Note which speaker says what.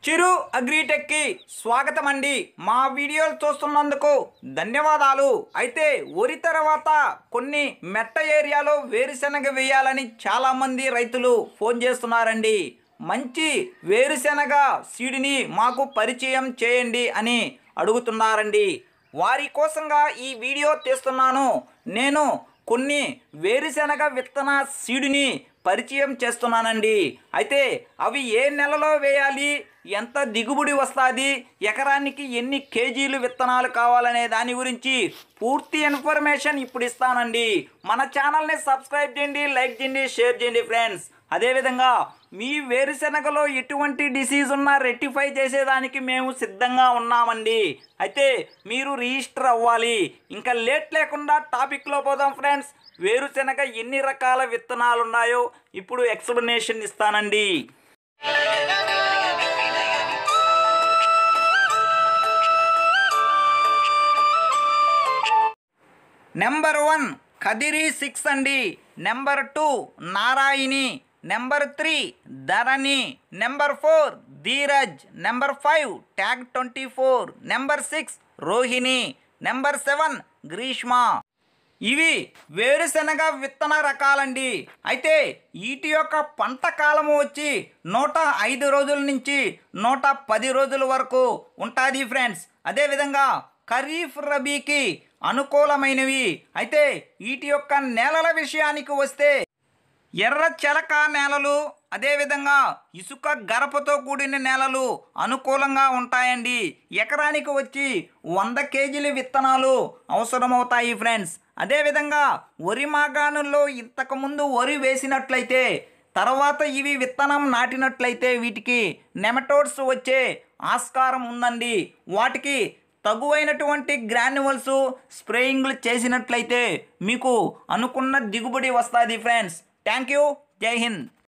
Speaker 1: చిరు అగ్రిటెక్కి స్వాగతం అండి మా వీడియోలు చూస్తున్నందుకు ధన్యవాదాలు అయితే వరి తర్వాత కొన్ని మెట్ట ఏరియాలో వేరుశెనగ వేయాలని చాలామంది రైతులు ఫోన్ చేస్తున్నారండి మంచి వేరుశెనగ సీడ్ని మాకు పరిచయం చేయండి అని అడుగుతున్నారండి వారి కోసంగా ఈ వీడియో తీస్తున్నాను నేను కొన్ని వేరుశెనగ విత్తన సీడుని పరిచయం చేస్తున్నానండి అయితే అవి ఏ నెలలో వేయాలి ఎంత దిగుబడి వస్తుంది ఎకరానికి ఎన్ని కేజీలు విత్తనాలు కావాలనే దాని గురించి పూర్తి ఇన్ఫర్మేషన్ ఇప్పుడు ఇస్తానండి మన ఛానల్ని సబ్స్క్రైబ్ చేయండి లైక్ చేయండి షేర్ చేయండి ఫ్రెండ్స్ అదేవిధంగా మీ వేరుశెనగలో ఎటువంటి డిసీజ్ ఉన్నా రెక్టిఫై చేసేదానికి మేము సిద్ధంగా ఉన్నామండి అయితే మీరు రిజిస్టర్ అవ్వాలి ఇంకా లేట్ లేకుండా టాపిక్లో పోదాం ఫ్రెండ్స్ వేరుశెనగ ఎన్ని రకాల విత్తనాలు ఉన్నాయో ఇప్పుడు ఎక్స్ప్లెనేషన్ ఇస్తానండి నెంబర్ వన్ కదిరి సిక్స్ అండి number two Narayani number three Dharani number four Dheeraj number five tag twenty four number six Rohini number seven Greeshma ఇవి వేరుశెనగ విత్తన రకాలండి అయితే వీటి యొక్క పంట కాలము వచ్చి నూట ఐదు రోజుల నుంచి నూట పది రోజుల వరకు ఉంటుంది ఫ్రెండ్స్ అదేవిధంగా ఖరీఫ్ రబీకి అనుకూలమైనవి అయితే వీటి యొక్క నేలల విషయానికి వస్తే ఎర్ర చెలక నేలలు అదేవిధంగా ఇసుక గరపతో కూడిన నేలలు అనుకూలంగా ఉంటాయండి ఎకరానికి వచ్చి వంద కేజీల విత్తనాలు అవసరమవుతాయి ఫ్రెండ్స్ అదేవిధంగా వరి మాగాణుల్లో ఇంతకుముందు వరి వేసినట్లయితే తర్వాత ఇవి విత్తనం నాటినట్లయితే వీటికి నెమటోడ్స్ వచ్చే ఆస్కారం ఉందండి వాటికి తగువైనటువంటి గ్రాన్యువల్స్ స్ప్రేయింగ్లు చేసినట్లయితే మీకు అనుకున్న దిగుబడి వస్తుంది ఫ్రెండ్స్ థ్యాంక్ యూ జై హింద్